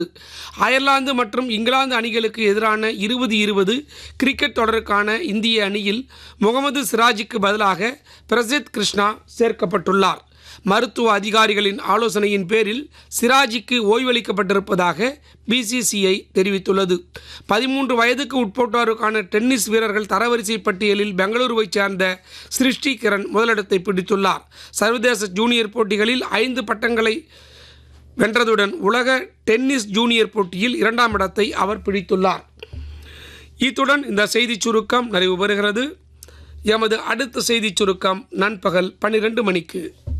Ireland மற்றும் இங்கிலாந்து அணிகளுக்கு எதிரான இருபது இருபது கிரிக்கெட் தொடருக்கான இந்திய அணியில் முகமது சிராஜுக்கு பதிலாக பிரசித் கிருஷ்ணா சேர்க்கப்பட்டுள்ளார் மருத்துவ அதிகாரிகளின் ஆலோசனையின் பேரில் சிராஜிக்கு ஓய்வளிக்கப்பட்டிருப்பதாக பிசிசிஐ தெரிவித்துள்ளது பதிமூன்று வயதுக்கு உட்பட்டோருக்கான டென்னிஸ் வீரர்கள் தரவரிசை பட்டியலில் பெங்களூருவைச் சேர்ந்த சிருஷ்டி கிரண் முதலிடத்தை பிடித்துள்ளார் சர்வதேச ஜூனியர் போட்டிகளில் ஐந்து பட்டங்களை வென்றதுடன் உலக டென்னிஸ் ஜூனியர் போட்டியில் இரண்டாம் இடத்தை அவர் பிடித்துள்ளார் இத்துடன் இந்த செய்திச் சுருக்கம் நிறைவு பெறுகிறது எமது அடுத்த செய்திச் சுருக்கம் நண்பகல் பன்னிரண்டு மணிக்கு